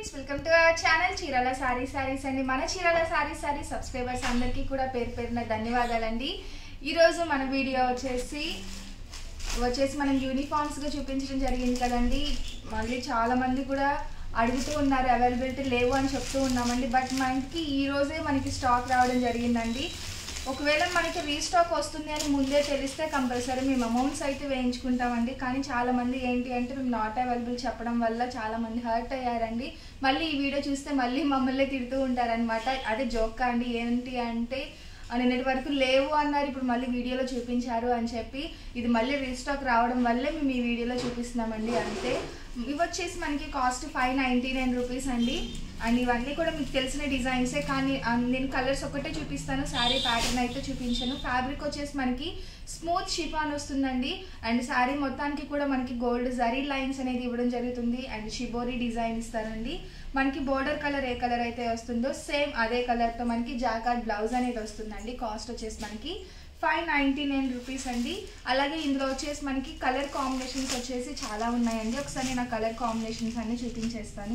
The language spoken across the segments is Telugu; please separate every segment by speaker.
Speaker 1: friends welcome to our channel Chirala sari saris అండి మన చీరాల సారీ సారీ సబ్స్క్రైబర్స్ అందరికీ కూడా పేరు పేరున ధన్యవాదాలండి ఈరోజు మన వీడియో వచ్చేసి వచ్చేసి మనం యూనిఫామ్స్గా చూపించడం జరిగింది కదండి మళ్ళీ చాలా మంది కూడా అడుగుతూ ఉన్నారు అవైలబిలిటీ లేవు అని చెప్తూ ఉన్నామండి బట్ మనకి ఈ రోజే మనకి స్టాక్ రావడం జరిగిందండి ఒకవేళ మనకి రీస్టాక్ వస్తుంది అని ముందే తెలిస్తే కంపల్సరీ మేము అమౌంట్స్ అయితే వేయించుకుంటామండి కానీ చాలా మంది ఏంటి అంటే మేము నాట్ అవైలబుల్ చెప్పడం వల్ల చాలా మంది హర్ట్ అయ్యారండి మళ్ళీ ఈ వీడియో చూస్తే మళ్ళీ మమ్మల్ని తిడుతూ ఉంటారనమాట అదే జోక్ అండి ఏంటి అంటే ఆ, నిన్నటి వరకు లేవు అన్నారు ఇప్పుడు మళ్ళీ వీడియోలో చూపించారు అని చెప్పి ఇది మళ్ళీ రీస్టాక్ రావడం వల్లే మేము ఈ వీడియోలో చూపిస్తున్నామండి అంతే ఇవి వచ్చేసి మనకి cost five ninety nine rupees అండి అండ్ ఇవన్నీ కూడా మీకు తెలిసిన డిజైన్సే కానీ ఆ, నేను కలర్స్ ఒకటే చూపిస్తాను శారీ ప్యాటర్న్ అయితే చూపించాను ఫ్యాబ్రిక్ వచ్చేసి మనకి స్మూత్ షిఫాన్ వస్తుందండి అండ్ శారీ మొత్తానికి కూడా మనకి గోల్డ్ జరీ లైన్స్ అనేది ఇవ్వడం జరుగుతుంది అండ్ షిబోరీ డిజైన్ ఇస్తారండి మనకి బోర్డర్ కలర్ ఏ కలర్ అయితే వస్తుందో సేమ్ అదే కలర్తో మనకి జాకార్డ్ బ్లౌజ్ అనేది వస్తుందండి కాస్ట్ వచ్చేసి మనకి ఫైవ్ నైంటీ నైన్ రూపీస్ అండి అలాగే ఇందులో వచ్చేసి మనకి కలర్ కాంబినేషన్స్ వచ్చేసి చాలా ఉన్నాయండి ఒకసారి నేను ఆ కలర్ కాంబినేషన్స్ అన్ని చూపించేస్తాను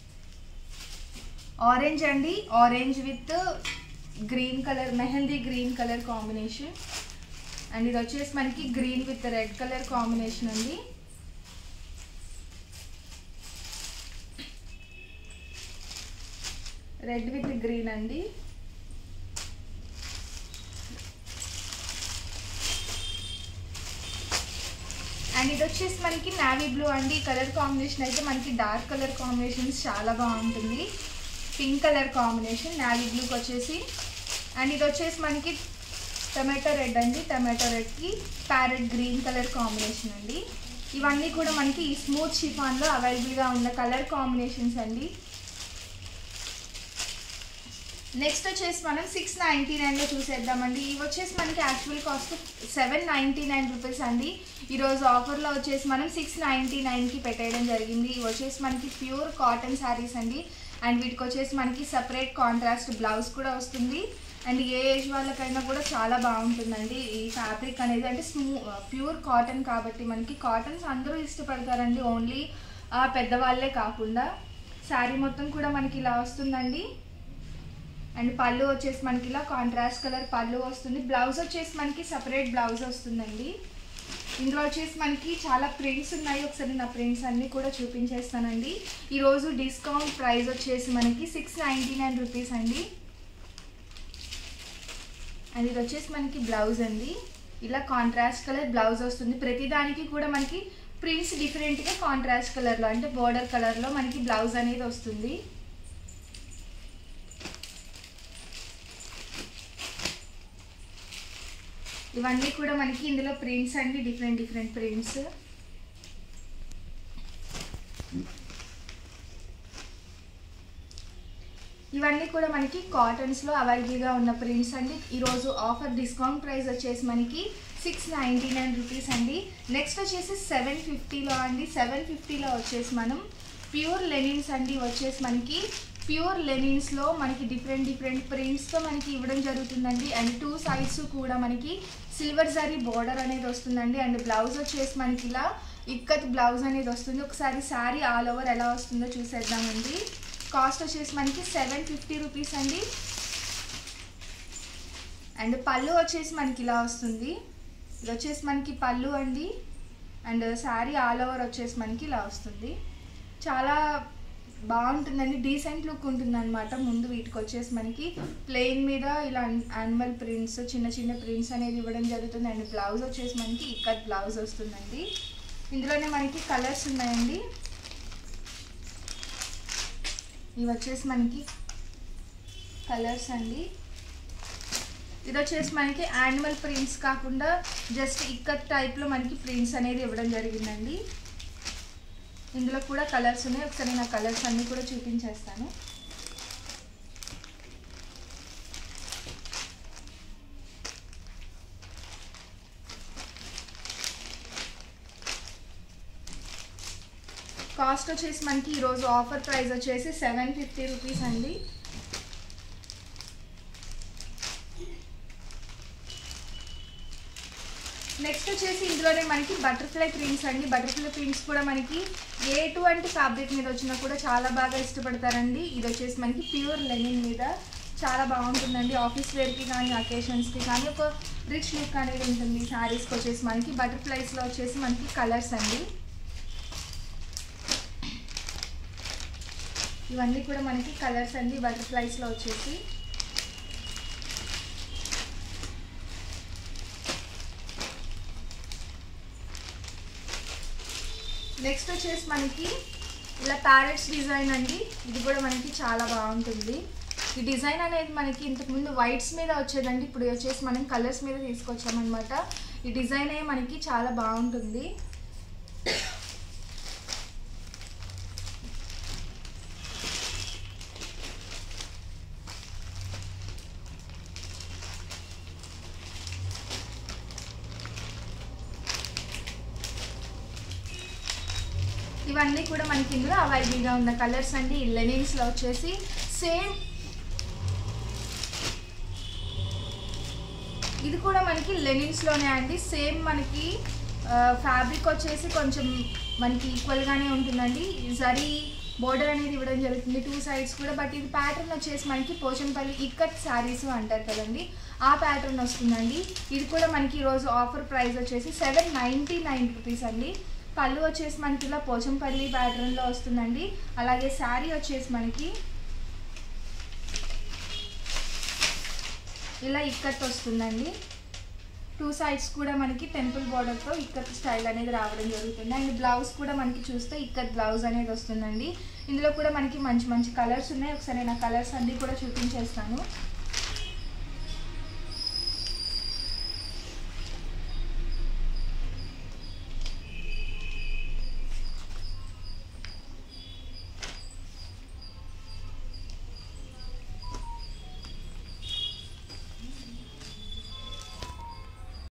Speaker 1: ఆరెంజ్ అండి orange with green colour mehndi green colour combination and ఇది వచ్చేసి మనకి green with red colour combination అండి రెడ్ విత్ గ్రీన్ అండి అండ్ ఇది వచ్చేసి మనకి నావీ బ్లూ అండి ఈ కలర్ కాంబినేషన్ అయితే మనకి డార్క్ కలర్ కాంబినేషన్స్ చాలా బాగుంటుంది పింక్ కలర్ కాంబినేషన్ నావీ బ్లూకి వచ్చేసి అండ్ ఇది వచ్చేసి మనకి టమాటో రెడ్ అండి టమాటో రెడ్కి ప్యారెట్ గ్రీన్ కలర్ కాంబినేషన్ అండి ఇవన్నీ కూడా మనకి ఈ స్మూత్ షిఫాన్లో అవైలబుల్గా ఉన్న కలర్ కాంబినేషన్స్ అండి నెక్స్ట్ వచ్చేసి మనం సిక్స్ నైంటీ నైన్లో చూసేద్దామండి ఇవి వచ్చేసి మనకి actual cost seven ninety nine rupees అండి ఈరోజు ఆఫర్లో వచ్చేసి మనం సిక్స్ నైంటీ నైన్కి పెట్టేయడం జరిగింది ఇవి వచ్చేసి మనకి ప్యూర్ కాటన్ శారీస్ అండి అండ్ వీటికి వచ్చేసి మనకి సపరేట్ కాంట్రాస్ట్ బ్లౌజ్ కూడా వస్తుంది అండ్ ఏ ఏజ్ వాళ్ళకైనా కూడా చాలా బాగుంటుందండి ఈ ఫ్యాబ్రిక్ అనేది అంటే స్మూ ప్యూర్ కాటన్ కాబట్టి మనకి కాటన్స్ అందరూ ఇష్టపడతారండి ఓన్లీ పెద్దవాళ్ళే కాకుండా శారీ మొత్తం కూడా మనకి ఇలా వస్తుందండి అండ్ పళ్ళు వచ్చేసి మనకి ఇలా కాంట్రాస్ట్ కలర్ పళ్ళు వస్తుంది బ్లౌజ్ వచ్చేసి మనకి సపరేట్ బ్లౌజ్ వస్తుందండి ఇందులో వచ్చేసి మనకి చాలా ప్రింట్స్ ఉన్నాయి ఒకసారి నా ప్రింట్స్ అన్నీ కూడా చూపించేస్తానండి ఈరోజు డిస్కౌంట్ ప్రైస్ వచ్చేసి మనకి సిక్స్ నైంటీ నైన్ రూపీస్ అండి అండ్ ఇది వచ్చేసి మనకి బ్లౌజ్ అండి ఇలా కాంట్రాస్ట్ కలర్ బ్లౌజ్ వస్తుంది ప్రతిదానికి కూడా మనకి ప్రింట్స్ డిఫరెంట్గా కాంట్రాస్ట్ కలర్లో అంటే బోర్డర్ కలర్లో మనకి బ్లౌజ్ అనేది వస్తుంది ఇవన్నీ కూడా మనకి ఇందులో ప్రింట్స్ అండి డిఫరెంట్ డిఫరెంట్ ప్రింట్స్ ఇవన్నీ కూడా మనకి కాటన్స్లో అవైలబుల్గా ఉన్న ప్రింట్స్ అండి ఈరోజు ఆఫర్ డిస్కౌంట్ ప్రైస్ వచ్చేసి మనకి సిక్స్ నైంటీ నైన్ రూపీస్ అండి నెక్స్ట్ వచ్చేసి సెవెన్ ఫిఫ్టీలో అండి సెవెన్ ఫిఫ్టీలో వచ్చేసి మనం ప్యూర్ లెనిన్స్ అండి వచ్చేసి మనకి ప్యూర్ లెనిన్స్లో మనకి డిఫరెంట్ డిఫరెంట్ ప్రింట్స్తో మనకి ఇవ్వడం జరుగుతుందండి అండ్ టూ సైడ్స్ కూడా మనకి సిల్వర్ జరీ బోర్డర్ అనేది వస్తుందండి అండ్ బ్లౌజ్ వచ్చేసి మనకి ఇలా ఇక్కత్ బ్లౌజ్ అనేది వస్తుంది ఒకసారి శారీ ఆల్ ఓవర్ ఎలా వస్తుందో చూసేద్దామండి కాస్ట్ వచ్చేసి మనకి సెవెన్ ఫిఫ్టీ రూపీస్ అండి అండ్ పళ్ళు వచ్చేసి మనకి ఇలా వస్తుంది ఇది వచ్చేసి మనకి పళ్ళు అండి అండ్ శారీ ఆల్ ఓవర్ వచ్చేసి మనకి ఇలా వస్తుంది చాలా బాగుంటుందండి డీసెంట్ లుక్ ఉంటుంది అనమాట ముందు వీటికి వచ్చేసి మనకి ప్లెయిన్ మీద ఇలా యానిమల్ ప్రింట్స్ చిన్న చిన్న ప్రింట్స్ అనేది ఇవ్వడం జరుగుతుంది అండ్ బ్లౌజ్ వచ్చేసి మనకి ఇక్కత్ బ్లౌజ్ వస్తుందండి ఇందులోనే మనకి కలర్స్ ఉన్నాయండి ఇవి వచ్చేసి మనకి కలర్స్ అండి ఇది వచ్చేసి మనకి యానిమల్ ప్రింట్స్ కాకుండా జస్ట్ ఇక్కత్ టైప్లో మనకి ప్రింట్స్ అనేది ఇవ్వడం జరిగిందండి ఇందులో కూడా కలర్స్ ఉన్నాయి ఒకసారి నా కలర్స్ అన్నీ కూడా చూపించేస్తాను కాస్ట్ వచ్చేసి మనకి ఈరోజు ఆఫర్ ప్రైస్ వచ్చేసి సెవెన్ ఫిఫ్టీ రూపీస్ అండి నెక్స్ట్ వచ్చేసి ఇందులోనే మనకి బటర్ఫ్లై ప్రింట్స్ అండి బటర్ఫ్లై ప్రింట్స్ కూడా మనకి ఎటువంటి ఫ్యాబ్రిక్ మీద వచ్చినా కూడా చాలా బాగా ఇష్టపడతారండి ఇది వచ్చేసి మనకి ప్యూర్ లెనిన్ మీద చాలా బాగుంటుందండి ఆఫీస్ వేర్కి కానీ అకేషన్స్కి కానీ ఒక రిచ్ లుక్ అనేది ఉంటుంది శారీస్కి వచ్చేసి మనకి బటర్ఫ్లైస్లో వచ్చేసి మనకి కలర్స్ అండి ఇవన్నీ కూడా మనకి కలర్స్ అండి బటర్ఫ్లైస్లో వచ్చేసి నెక్స్ట్ వచ్చేసి మనకి ఇలా ప్యారెట్స్ డిజైన్ అండి ఇది కూడా మనకి చాలా బాగుంటుంది ఈ డిజైన్ అనేది మనకి ఇంతకుముందు వైట్స్ మీద వచ్చేదండి ఇప్పుడు వచ్చేసి మనం కలర్స్ మీద తీసుకొచ్చామన్నమాట ఈ డిజైన్ అయ్యి మనకి చాలా బాగుంటుంది ఇవన్నీ కూడా మనకి ఇందులో అవైలబుల్గా ఉన్న కలర్స్ అండి లెనిన్స్లో వచ్చేసి సేమ్ ఇది కూడా మనకి లెనిన్స్లోనే అండి సేమ్ మనకి ఫ్యాబ్రిక్ వచ్చేసి కొంచెం మనకి ఈక్వల్గానే ఉంటుందండి జరీ బోర్డర్ అనేది ఇవ్వడం జరుగుతుంది టూ సైడ్స్ కూడా బట్ ఇది ప్యాటర్న్ వచ్చేసి మనకి పోచంపల్లి ఇక్కత్ శారీస్ అంటారు కదండి ఆ ప్యాటర్న్ వస్తుందండి ఇది కూడా మనకి ఈరోజు ఆఫర్ ప్రైస్ వచ్చేసి సెవెన్ నైంటీ నైన్ రూపీస్ అండి పళ్ళు వచ్చేసి మనకి ఇలా పోచంపల్లి ప్యాటర్న్లో వస్తుందండి అలాగే శారీ వచ్చేసి మనకి ఇలా ఇక్కత్ వస్తుందండి టూ సైడ్స్ కూడా మనకి టెంపుల్ బార్డర్తో ఇక్కత్ స్టైల్ అనేది రావడం జరుగుతుంది అండ్ బ్లౌజ్ కూడా మనకి చూస్తే ఇక్కత్ బ్లౌజ్ అనేది వస్తుందండి ఇందులో కూడా మనకి మంచి మంచి కలర్స్ ఉన్నాయి ఒకసారి నేను ఆ కలర్స్ అన్నీ కూడా చూపించేస్తాను